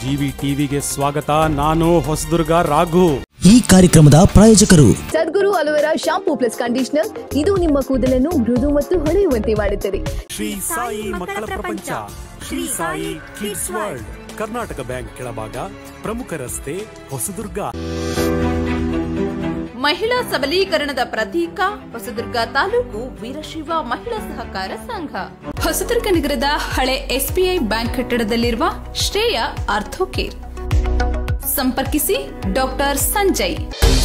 GV ಟಿವಿಗೆ ಸ್ವಾಗತ ನಾನು ಹೊಸದುರ್ಗ ರಾಘು ಈ ಕಾರ್ಯಕ್ರಮದ ಪ್ರಾಯೋಜಕರು Sadguru aloe vera shampoo plus conditioner ಇದು ನಿಮ್ಮ ಕೂದಲನ್ನು ಮೃದು ಮತ್ತು ಹೊಳೆಯುವಂತೆ ಮಾಡುತ್ತದೆ ಶ್ರೀ ಸಾಯಿ ಮಕ್ಕಳ ಪ್ರಪಂಚ Shri Sai kids world Karnataka bank ಕೆಳಭಾಗ ಪ್ರಮುಖ ರಸ್ತೆ ಹೊಸದುರ್ಗ ಮಹಿಳಾ ಸಬಲೀಕರಣದ ಪ್ರತೀಕ ಹೊಸದುರ್ಗ ತಾಲೂಕು ವೀರಶೈವ ಮಹಿಳಾ ಸಹಕಾರ ಸಂಘ ಹೊಸದುರ್ಗ ನಗರದ ಹಳೆ ಎಸ್ಬಿಐ ಬ್ಯಾಂಕ್ ಕಟ್ಟಡದಲ್ಲಿರುವ ಶ್ರೇಯ ಆರ್ಥೋಕೇರ್ ಸಂಪರ್ಕಿಸಿ ಡಾಕ್ಟರ್ ಸಂಜಯ್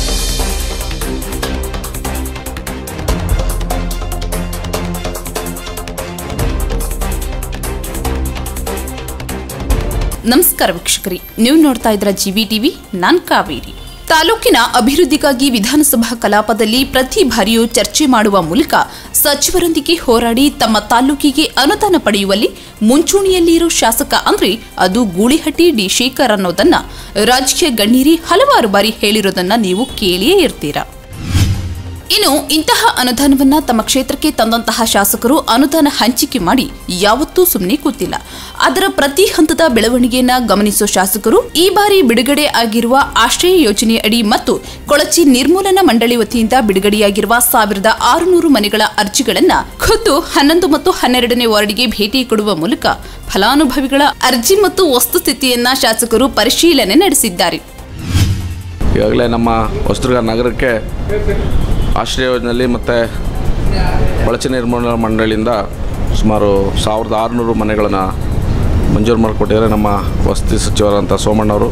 ನಮಸ್ಕಾರ ವೀಕ್ಷಕರಿ ನೀವು ನೋಡ್ತಾ ಇದ್ರ ಜಿವಿ ಟಿವಿ ನಾನ್ ಕಾವೇರಿ ತಾಲೂಕಿನ ಅಭಿವೃದ್ಧಿಗಾಗಿ ವಿಧಾನಸಭಾ ಕಲಾಪದಲ್ಲಿ ಪ್ರತಿ ಬಾರಿಯೂ ಚರ್ಚೆ ಮಾಡುವ ಮೂಲಕ ಸಚಿವರೊಂದಿಗೆ ಹೋರಾಡಿ ತಮ್ಮ ತಾಲೂಕಿಗೆ ಅನುದಾನ ಪಡೆಯುವಲ್ಲಿ ಮುಂಚೂಣಿಯಲ್ಲಿ ಇರೋ ಶಾಸಕ ಅಂದ್ರೆ ಅದು ಗೂಳಿಹಟ್ಟಿ ಡಿ ಶೇಖರ್ ಅನ್ನೋದನ್ನ ರಾಜಕೀಯ ಗಣ್ಯರಿ ಹಲವಾರು ಬಾರಿ ಹೇಳಿರೋದನ್ನ ನೀವು ಕೇಳಿಯೇ ಇರ್ತೀರಾ ಇನ್ನು ಇಂತಹ ಅನುದಾನವನ್ನ ತಮ್ಮ ಕ್ಷೇತ್ರಕ್ಕೆ ತಂದಂತಹ ಶಾಸಕರು ಅನುದಾನ ಹಂಚಿಕೆ ಮಾಡಿ ಯಾವತ್ತೂ ಸುಮ್ಮನೆ ಕೂತಿಲ್ಲ ಅದರ ಪ್ರತಿ ಹಂತದ ಬೆಳವಣಿಗೆಯನ್ನ ಗಮನಿಸುವ ಶಾಸಕರು ಈ ಬಾರಿ ಬಿಡುಗಡೆ ಆಗಿರುವ ಆಶ್ರಯ ಯೋಜನೆ ಅಡಿ ಮತ್ತು ಕೊಳಚೆ ನಿರ್ಮೂಲನಾ ಮಂಡಳಿ ವತಿಯಿಂದ ಬಿಡುಗಡೆಯಾಗಿರುವ ಸಾವಿರದ ಆರುನೂರು ಮನೆಗಳ ಅರ್ಜಿಗಳನ್ನ ಖುದ್ದು ಹನ್ನೊಂದು ಮತ್ತು ಹನ್ನೆರಡನೇ ವಾರ್ಡ್ಗೆ ಭೇಟಿ ಕೊಡುವ ಮೂಲಕ ಫಲಾನುಭವಿಗಳ ಅರ್ಜಿ ಮತ್ತು ವಸ್ತುಸ್ಥಿತಿಯನ್ನ ಶಾಸಕರು ಪರಿಶೀಲನೆ ನಡೆಸಿದ್ದಾರೆ ಈಗಾಗಲೇ ನಮ್ಮ ಹೊಸದುರ್ಗ ನಗರಕ್ಕೆ ಆಶ್ರಯ ಯೋಜನೆಯಲ್ಲಿ ಮತ್ತು ಕೊಳಚೆ ನಿರ್ಮೂಲನಾ ಮಂಡಳಿಯಿಂದ ಸುಮಾರು ಸಾವಿರದ ಆರುನೂರು ಮನೆಗಳನ್ನು ಮಂಜೂರು ಮಾಡಿಕೊಟ್ಟಿದ್ದಾರೆ ನಮ್ಮ ವಸತಿ ಸಚಿವರಂಥ ಸೋಮಣ್ಣವರು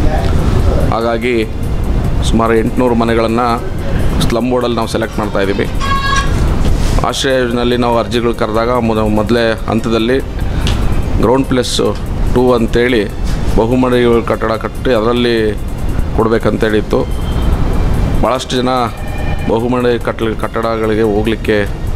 ಹಾಗಾಗಿ ಸುಮಾರು ಎಂಟುನೂರು ಮನೆಗಳನ್ನು ಸ್ಲಮ್ ಬೋರ್ಡಲ್ಲಿ ನಾವು ಸೆಲೆಕ್ಟ್ ಮಾಡ್ತಾಯಿದ್ದೀವಿ ಆಶ್ರಯ ಯೋಜನೆಯಲ್ಲಿ ನಾವು ಅರ್ಜಿಗಳು ಕರೆದಾಗ ಮೊದ ಮೊದಲೇ ಹಂತದಲ್ಲಿ ಗ್ರೌಂಡ್ ಪ್ಲಸ್ ಟೂ ಅಂತೇಳಿ ಬಹುಮಡಿಗಳ ಕಟ್ಟಡ ಕಟ್ಟಿ ಅದರಲ್ಲಿ ಕೊಡಬೇಕಂತೇಳಿತ್ತು ಭಾಳಷ್ಟು ಜನ ಬಹುಮಡಿ ಕಟ್ಲ ಕಟ್ಟಡಗಳಿಗೆ ಹೋಗಲಿಕ್ಕೆ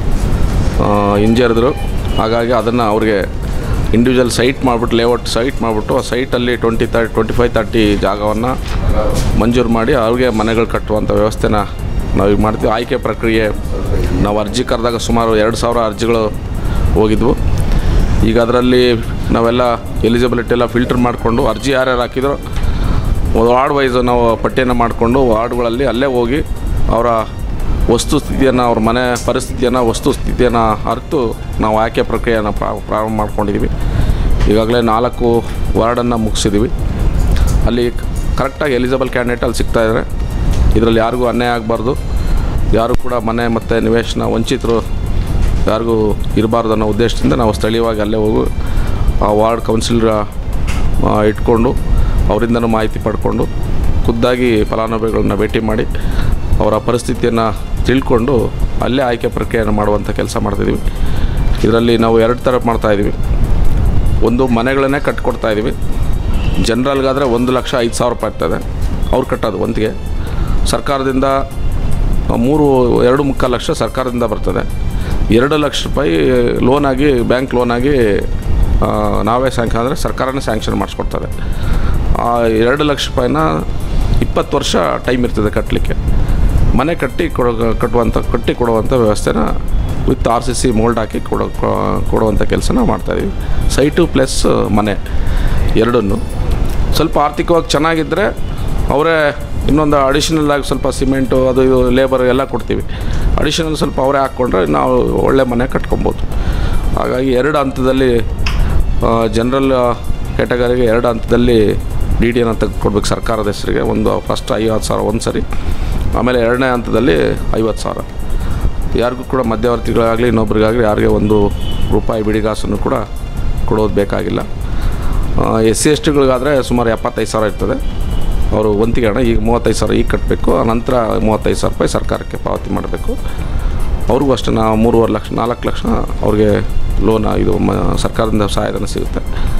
ಹಿಂಜರಿದ್ರು ಹಾಗಾಗಿ ಅದನ್ನು ಅವ್ರಿಗೆ ಇಂಡಿವಿಜುವಲ್ ಸೈಟ್ ಮಾಡಿಬಿಟ್ಟು ಲೇಔಟ್ ಸೈಟ್ ಮಾಡಿಬಿಟ್ಟು ಆ ಸೈಟಲ್ಲಿ twenty thirty twenty five thirty ಜಾಗವನ್ನು ಮಂಜೂರು ಮಾಡಿ ಅವ್ರಿಗೆ ಮನೆಗಳು ಕಟ್ಟುವಂಥ ವ್ಯವಸ್ಥೆನ ನಾವೀಗ ಮಾಡ್ತೀವಿ ಆಯ್ಕೆ ಪ್ರಕ್ರಿಯೆ ನಾವು ಅರ್ಜಿ ಕರೆದಾಗ ಸುಮಾರು ಎರಡು ಸಾವಿರ ಅರ್ಜಿಗಳು ಹೋಗಿದ್ವು ಈಗ ಅದರಲ್ಲಿ ನಾವೆಲ್ಲ ಎಲಿಜಿಬಿಲಿಟಿ ಎಲ್ಲ ಫಿಲ್ಟರ್ ಮಾಡಿಕೊಂಡು ಅರ್ಜಿ ಯಾರ್ಯಾರು ಹಾಕಿದ್ರು ವಾರ್ಡ್ ವೈಸ್ ನಾವು ಪಟ್ಟಿಯನ್ನು ಮಾಡಿಕೊಂಡು ವಾರ್ಡ್ಗಳಲ್ಲಿ ಅಲ್ಲೇ ಹೋಗಿ ಅವರ ವಸ್ತು ಸ್ಥಿತಿಯನ್ನು ಅವ್ರ ಮನೆ ಪರಿಸ್ಥಿತಿಯನ್ನು ವಸ್ತು ಸ್ಥಿತಿಯನ್ನು ಅರಿತು ನಾವು ಆಯ್ಕೆ ಪ್ರಕ್ರಿಯೆಯನ್ನು ಪ್ರಾ- ಪ್ರಾರಂಭ ಮಾಡ್ಕೊಂಡಿದ್ದೀವಿ ಈಗಾಗಲೇ ನಾಲ್ಕು ವಾರ್ಡನ್ನು ಮುಗಿಸಿದ್ದೀವಿ ಅಲ್ಲಿ ಕರೆಕ್ಟಾಗಿ ಎಲಿಜಿಬಲ್ ಕ್ಯಾಂಡಿಡೇಟ್ ಅಲ್ಲಿ ಸಿಗ್ತಾಯಿದ್ದಾರೆ ಇದರಲ್ಲಿ ಯಾರಿಗೂ ಅನ್ಯಾಯ ಆಗಬಾರ್ದು ಯಾರು ಕೂಡ ಮನೆ ಮತ್ತು ನಿವೇಶನ ವಂಚಿತರು ಯಾರಿಗೂ ಇರಬಾರ್ದು ಅನ್ನೋ ಉದ್ದೇಶದಿಂದ ನಾವು ಸ್ಥಳೀಯವಾಗಿ ಅಲ್ಲೇ ಹೋಗಿ ಆ ವಾರ್ಡ್ ಕೌನ್ಸಿಲರ್ ಇಟ್ಕೊಂಡು ಅವರಿಂದನೂ ಮಾಹಿತಿ ಪಡ್ಕೊಂಡು ಖುದ್ದಾಗಿ ಫಲಾನುಭವಿಗಳನ್ನ ಭೇಟಿ ಮಾಡಿ ಅವರ ಪರಿಸ್ಥಿತಿಯನ್ನು ತಿಳ್ಕೊಂಡು ಅಲ್ಲೇ ಆಯ್ಕೆ ಪ್ರಕ್ರಿಯೆಯನ್ನು ಮಾಡುವಂಥ ಕೆಲಸ ಮಾಡ್ತಿದ್ದೀವಿ ಇದರಲ್ಲಿ ನಾವು ಎರಡು ಥರ ಮಾಡ್ತಾಯಿದ್ದೀವಿ ಒಂದು ಮನೆಗಳನ್ನೇ ಕಟ್ಕೊಡ್ತಾ ಇದ್ದೀವಿ ಜನ್ರಲ್ಗಾದರೆ ಒಂದು ಲಕ್ಷ ಐದು ಸಾವಿರ ರೂಪಾಯಿ ಇರ್ತದೆ ಅವ್ರು ಕಟ್ಟೋದು ಒಂದಿಗೆ ಸರ್ಕಾರದಿಂದ ಮೂರು ಎರಡು ಮುಕ್ಕಾಲು ಲಕ್ಷ ಸರ್ಕಾರದಿಂದ ಬರ್ತದೆ ಎರಡು ಲಕ್ಷ ರೂಪಾಯಿ ಲೋನಾಗಿ ಬ್ಯಾಂಕ್ ಲೋನಾಗಿ ಆ, ನಾವೇ ಸ್ಯಾಂಕ್ಷನ್ ಅಂದರೆ ಸರ್ಕಾರನೇ ಸ್ಯಾಂಕ್ಷನ್ ಮಾಡಿಸ್ಕೊಡ್ತದೆ ಆ ಎರಡು ಲಕ್ಷ ರೂಪಾಯಿನ ಇಪ್ಪತ್ತು ವರ್ಷ ಟೈಮ್ ಇರ್ತದೆ ಕಟ್ಟಲಿಕ್ಕೆ ಮನೆ ಕಟ್ಟಿ ಕೊಡೋ ಕಟ್ಟುವಂಥ ಕಟ್ಟಿ ಕೊಡುವಂಥ ವ್ಯವಸ್ಥೆನ with R C C mould ಹಾಕಿ ಕೊಡೋ ಕೊ- ಕೊಡುವಂಥ ಕೆಲಸನ ಮಾಡ್ತಾಯಿದ್ದೀವಿ ಸೈಟು ಪ್ಲಸ್ ಮನೆ ಎರಡನ್ನು ಸ್ವಲ್ಪ ಆರ್ಥಿಕವಾಗಿ ಚೆನ್ನಾಗಿದ್ದರೆ ಅವರೇ ಇನ್ನೊಂದು ಅಡಿಷನಲ್ ಆಗಿ ಸ್ವಲ್ಪ ಸಿಮೆಂಟು ಅದು ಇದು ಲೇಬರ್ ಎಲ್ಲ ಕೊಡ್ತೀವಿ ಅಡಿಷನಲ್ ಸ್ವಲ್ಪ ಅವರೇ ಹಾಕ್ಕೊಂಡ್ರೆ ನಾವು ಒಳ್ಳೆ ಮನೆ ಕಟ್ಕೊಬೋದು ಹಾಗಾಗಿ ಎರಡು ಹಂತದಲ್ಲಿ ಜನರಲ್ ಕ್ಯಾಟಗರಿಗೆ ಎರಡು ಹಂತದಲ್ಲಿ ಡಿ ಡಿಯನ್ನು ತೆಗೆದುಕೊಡ್ಬೇಕು ಸರ್ಕಾರದ ಹೆಸರಿಗೆ ಒಂದು ಫಸ್ಟ್ ಐವತ್ತು ಸಾವಿರ ಒಂದು ಸರಿ ಆಮೇಲೆ ಎರಡನೇ ಹಂತದಲ್ಲಿ ಐವತ್ತು ಸಾವಿರ ಯಾರಿಗೂ ಕೂಡ ಮಧ್ಯವರ್ತಿಗಳಾಗಲಿ ಇನ್ನೊಬ್ರಿಗಾಗಲಿ ಯಾರಿಗೆ ಒಂದು ರೂಪಾಯಿ ಬಿಡಿಗಾಸನ್ನು ಕೂಡ ಕೊಡೋದು ಬೇಕಾಗಿಲ್ಲ ಎಸ್ ಸಿ ಎಸ್ ಟಿಗಳಿಗಾದರೆ ಸುಮಾರು ಎಪ್ಪತ್ತೈದು ಸಾವಿರ ಇರ್ತದೆ ಅವರು ಒಂತಿಗೆ ಹಣ ಈಗ ಮೂವತ್ತೈದು ಸಾವಿರ ಈಗ ಕಟ್ಟಬೇಕು ನಂತರ ಮೂವತ್ತೈದು ಸಾವಿರ ರೂಪಾಯಿ ಸರ್ಕಾರಕ್ಕೆ ಪಾವತಿ ಮಾಡಬೇಕು ಅವ್ರಿಗೂ ಅಷ್ಟೇ ನಾವು ಮೂರುವರೆ ಲಕ್ಷ ನಾಲ್ಕು ಲಕ್ಷ ಅವ್ರಿಗೆ ಲೋನ್ ಇದು ಮ ಸರ್ಕಾರದಿಂದ ಸಹಾಯಧನ ಸಿಗುತ್ತೆ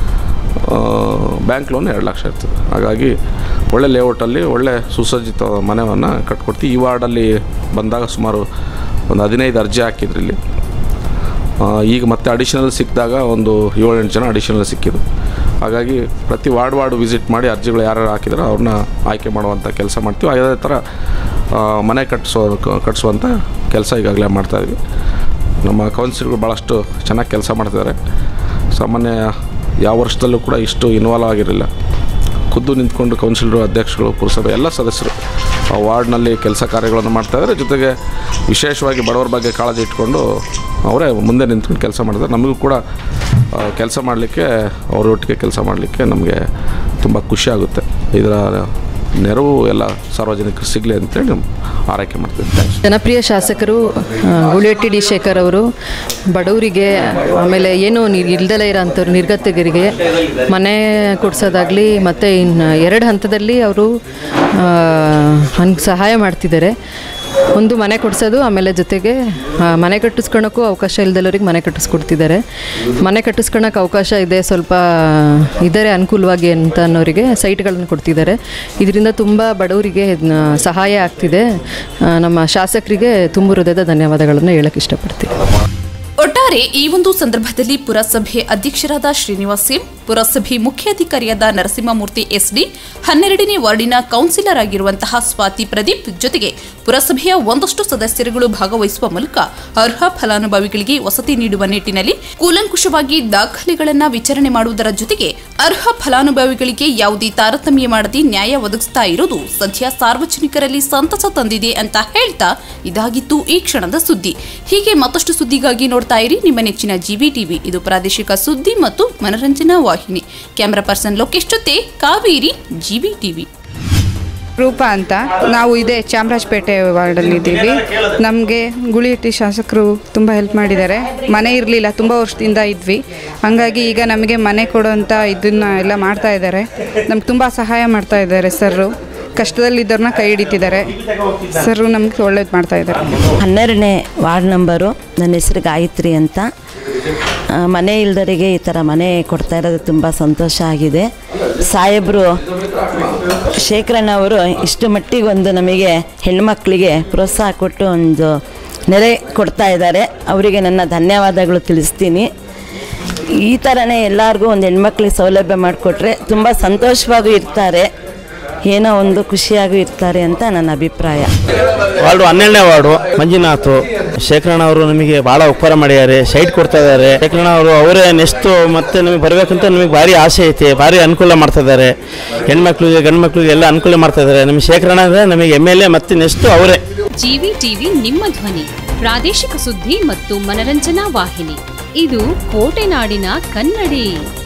ಬ್ಯಾಂಕ್ ಲೋನ್ ಎರಡು ಲಕ್ಷ ಇರ್ತದೆ ಹಾಗಾಗಿ ಒಳ್ಳೆ ಲೇಔಟಲ್ಲಿ ಒಳ್ಳೆ ಸುಸಜ್ಜಿತ ಮನೆಯನ್ನು ಕಟ್ಕೊಡ್ತೀವಿ ಈ ವಾರ್ಡಲ್ಲಿ ಬಂದಾಗ ಸುಮಾರು ಒಂದು ಹದಿನೈದು ಅರ್ಜಿ ಹಾಕಿದ್ರು ಇಲ್ಲಿ ಆ, ಈಗ ಮತ್ತೆ ಅಡಿಷನಲ್ ಸಿಕ್ಕಿದಾಗ ಒಂದು ಏಳೆಂಟು ಜನ ಅಡಿಷನಲ್ ಸಿಕ್ಕಿದ್ರು ಹಾಗಾಗಿ ಪ್ರತಿ ವಾರ್ಡ್ ವಾರ್ಡ್ ವಿಸಿಟ್ ಮಾಡಿ ಅರ್ಜಿಗಳು ಯಾರು ಹಾಕಿದ್ರು ಅವ್ರನ್ನ ಆಯ್ಕೆ ಮಾಡುವಂಥ ಕೆಲಸ ಮಾಡ್ತೀವಿ ಅದೇ ಥರ ಆ, ಮನೆ ಕಟ್ಟಿಸೋ ಕಟ್ಟಿಸುವಂಥ ಕೆಲಸ ಈಗಾಗಲೇ ಮಾಡ್ತಾಯಿದ್ವಿ ನಮ್ಮ ಕೌನ್ಸಿಲ್ಗಳು ಭಾಳಷ್ಟು ಚೆನ್ನಾಗಿ ಕೆಲಸ ಮಾಡ್ತಿದ್ದಾರೆ ಸಾಮಾನ್ಯ ಯಾವ ವರ್ಷದಲ್ಲೂ ಕೂಡ ಇಷ್ಟು ಇನ್ವಾಲ್ವ್ ಆಗಿರಲಿಲ್ಲ ಖುದ್ದು ನಿಂತ್ಕೊಂಡು ಕೌನ್ಸಿಲರು ಅಧ್ಯಕ್ಷಗಳು ಪುರಸಭೆ ಎಲ್ಲ ಸದಸ್ಯರು ಆ ವಾರ್ಡ್ನಲ್ಲಿ ಕೆಲಸ ಕಾರ್ಯಗಳನ್ನು ಮಾಡ್ತಾಯಿದ್ದಾರೆ ಜೊತೆಗೆ ವಿಶೇಷವಾಗಿ ಬಡವರ ಬಗ್ಗೆ ಕಾಳಜಿ ಇಟ್ಕೊಂಡು ಅವರೇ ಮುಂದೆ ನಿಂತ್ಕೊಂಡು ಕೆಲಸ ಮಾಡಿದ್ದಾರೆ ನಮಗೂ ಕೂಡ ಕೆಲಸ ಮಾಡಲಿಕ್ಕೆ ಅವರೊಟ್ಟಿಗೆ ಕೆಲಸ ಮಾಡಲಿಕ್ಕೆ ನಮಗೆ ತುಂಬ ಖುಷಿ ಆಗುತ್ತೆ ಇದರ ನೆರವು ಎಲ್ಲ ಸಾರ್ವಜನಿಕರು ಸಿಗಲಿ ಅಂತೇಳಿ ನಾವು ಆರೈಕೆ ಮಾಡ್ತೀವಿ ಥ್ಯಾಂಕ್ಸ್ ಜನಪ್ರಿಯ ಶಾಸಕರು ಆ, ಗುಳಿಹಟ್ಟಿ ಡಿ ಶೇಖರ್ ಅವರು ಬಡವರಿಗೆ ಆಮೇಲೆ ಏನು ನೀರು ಇಲ್ದಲೇ ಇರೋಂಥವ್ರು ನಿರ್ಗತಿಕರಿಗೆ ಮನೆ ಕೊಡ್ಸೋದಾಗಲಿ ಮತ್ತು ಇನ್ನು ಎರಡು ಹಂತದಲ್ಲಿ ಅವರು ಹಂಗೆ ಸಹಾಯ ಮಾಡ್ತಿದ್ದಾರೆ ಒಂದು ಮನೆ ಕೊಡಿಸೋದು ಆಮೇಲೆ ಜೊತೆಗೆ ಆ, ಮನೆ ಕಟ್ಟಿಸ್ಕೊಳಕ್ಕೂ ಅವಕಾಶ ಇಲ್ದಲ್ಲವ್ರಿಗೆ ಮನೆ ಕಟ್ಟಿಸ್ಕೊಡ್ತಿದ್ದಾರೆ ಮನೆ ಕಟ್ಟಿಸ್ಕೊಳಕ್ಕೆ ಅವಕಾಶ ಇದೆ ಸ್ವಲ್ಪ ಇದ್ದಾರೆ ಅನುಕೂಲವಾಗಿ ಅಂತ ಅನ್ನೋರಿಗೆ ಸೈಟ್ಗಳನ್ನು ಕೊಡ್ತಿದ್ದಾರೆ ಇದರಿಂದ ತುಂಬ ಬಡವರಿಗೆ ಇದ್ನ ಸಹಾಯ ಆಗ್ತಿದೆ ಆ, ನಮ್ಮ ಶಾಸಕರಿಗೆ ತುಂಬ ಹೃದಯದ ಧನ್ಯವಾದಗಳನ್ನು ಹೇಳಕ್ಕೆ ಇಷ್ಟಪಡ್ತೀನಿ ಒಟ್ಟಾರೆ ಈ ಒಂದು ಸಂದರ್ಭದಲ್ಲಿ ಪುರಸಭೆ ಅಧ್ಯಕ್ಷರಾದ ಶ್ರೀನಿವಾಸ್ ಎಂ ಪುರಸಭೆ ಮುಖ್ಯಾಧಿಕಾರಿಯಾದ ನರಸಿಂಹಮೂರ್ತಿ ಎಸ್ಡಿ ಹನ್ನೆರಡನೇ ವಾರ್ಡಿನ ಕೌನ್ಸಿಲರ್ ಆಗಿರುವಂತಹ ಸ್ವಾತಿ ಪ್ರದೀಪ್ ಜೊತೆಗೆ ಪುರಸಭೆಯ ಒಂದಷ್ಟು ಸದಸ್ಯರುಗಳು ಭಾಗವಹಿಸುವ ಮೂಲಕ ಅರ್ಹ ಫಲಾನುಭವಿಗಳಿಗೆ ವಸತಿ ನೀಡುವ ನಿಟ್ಟಿನಲ್ಲಿ ಕೂಲಂಕುಷವಾಗಿ ದಾಖಲೆಗಳನ್ನ ವಿಚಾರಣೆ ಮಾಡುವುದರ ಜೊತೆಗೆ ಅರ್ಹ ಫಲಾನುಭವಿಗಳಿಗೆ ಯಾವುದೇ ತಾರತಮ್ಯ ಮಾಡದೆ ನ್ಯಾಯ ಒದಗಿಸ್ತಾ ಇರೋದು ಸದ್ಯ ಸಾರ್ವಜನಿಕರಲ್ಲಿ ಸಂತಸ ತಂದಿದೆ ಅಂತ ಹೇಳ್ತಾ ಇದಾಗಿತ್ತು ಈ ಕ್ಷಣದ ಸುದ್ದಿ ಹೀಗೆ ಮತ್ತಷ್ಟು ಸುದ್ದಿಗಾಗಿ ನೋಡ್ತಾ ಇರಿ ನಿಮ್ಮ ನೆಚ್ಚಿನ ಜಿಬಿ ಟಿವಿ ಇದು ಪ್ರಾದೇಶಿಕ ಸುದ್ದಿ ಮತ್ತು ಮನರಂಜನಾ ವಾಹಿನಿ ಕ್ಯಾಮರಾ ಪರ್ಸನ್ ಲೋಕೇಶ್ ಜೊತೆ ಕಾವೇರಿ ಜಿಬಿ ಟಿವಿ ರೂಪ ಅಂತ ನಾವು ಇದೇ ಚಾಮರಾಜಪೇಟೆ ವಾರ್ಡಲ್ಲಿದ್ದೀವಿ ನಮಗೆ ಗುಳಿಹಟ್ಟಿ ಶಾಸಕರು ತುಂಬ ಹೆಲ್ಪ್ ಮಾಡಿದ್ದಾರೆ ಮನೆ ಇರಲಿಲ್ಲ ತುಂಬ ವರ್ಷದಿಂದ ಇದ್ವಿ ಹಂಗಾಗಿ ಈಗ ನಮಗೆ ಮನೆ ಕೊಡೋಂಥ ಇದನ್ನ ಎಲ್ಲ ಮಾಡ್ತಾ ಇದ್ದಾರೆ ನಮ್ಗೆ ತುಂಬ ಸಹಾಯ ಮಾಡ್ತಾ ಇದ್ದಾರೆ ಸರ್ರು ಕಷ್ಟದಲ್ಲಿದ್ದವ್ರನ್ನ ಕೈ ಹಿಡಿತಿದ್ದಾರೆ ಸರ್ರು ನಮ್ಗೆ ಒಳ್ಳೇದು ಮಾಡ್ತಾ ಇದ್ದಾರೆ ಹನ್ನೆರಡನೇ ವಾರ್ಡ್ ನಂಬರು ನನ್ನ ಹೆಸರು ಗಾಯತ್ರಿ ಅಂತ ಆ, ಮನೆ ಇಲ್ದರಿಗೆ ಈ ಥರ ಮನೆ ಕೊಡ್ತಾ ಇರೋದು ತುಂಬ ಸಂತೋಷ ಆಗಿದೆ ಸಾಹೇಬರು ಶೇಖರಣ್ಣ ಅವರು ಇಷ್ಟು ಮಟ್ಟಿಗೆ ಒಂದು ನಮಗೆ ಹೆಣ್ಮಕ್ಳಿಗೆ ಪ್ರೋತ್ಸಾಹ ಕೊಟ್ಟು ಒಂದು ನೆರೆ ಕೊಡ್ತಾ ಇದ್ದಾರೆ ಅವರಿಗೆ ನನ್ನ ಧನ್ಯವಾದಗಳು ತಿಳಿಸ್ತೀನಿ ಈ ಥರನೇ ಎಲ್ಲರಿಗೂ ಒಂದು ಹೆಣ್ಮಕ್ಳಿಗೆ ಸೌಲಭ್ಯ ಮಾಡಿಕೊಟ್ರೆ ತುಂಬ ಸಂತೋಷವಾಗೂ ಇರ್ತಾರೆ ಏನೋ ಒಂದು ಖುಷಿಯಾಗೂ ಇರ್ತಾರೆ ಅಂತ ನನ್ನ ಅಭಿಪ್ರಾಯ ವಾರ್ಡು ಹನ್ನೆರಡನೇ ವಾರ್ಡು ಮಂಜುನಾಥ್ ಶೇಖರಣ್ಣ ಅವರು ನಮಗೆ ಭಾಳ ಉಪಕಾರ ಮಾಡಿದ್ದಾರೆ ಸೈಟ್ ಕೊಡ್ತಾ ಇದ್ದಾರೆ ಶೇಖರಣ್ಣ ಅವರು ಅವರೇ ನೆಕ್ಸ್ಟ್ ಮತ್ತೆ ನಮಗೆ ಬರಬೇಕಂತ ನಮಗೆ ಭಾರಿ ಆಸೆ ಐತೆ ಭಾರಿ ಅನುಕೂಲ ಮಾಡ್ತಾ ಇದ್ದಾರೆ ಹೆಣ್ಮಕ್ಳಿಗೆ ಗಂಡು ಮಕ್ಳಿಗೆ ಎಲ್ಲ ಅನುಕೂಲ ಮಾಡ್ತಾ ಇದ್ದಾರೆ ನಮಗೆ ಶೇಖರಣ್ಣ ಅಂದರೆ ನಮಗೆ ಎಮ್ ಎಲ್ ಎ ಮತ್ತೆ ನೆಕ್ಸ್ಟ್ ಅವರೇ ಜಿವಿ ಟಿವಿ ನಿಮ್ಮ ಧ್ವನಿ ಪ್ರಾದೇಶಿಕ ಸುದ್ದಿ ಮತ್ತು ಮನರಂಜನಾ ವಾಹಿನಿ ಇದು ಕೋಟೆನಾಡಿನ ಕನ್ನಡಿ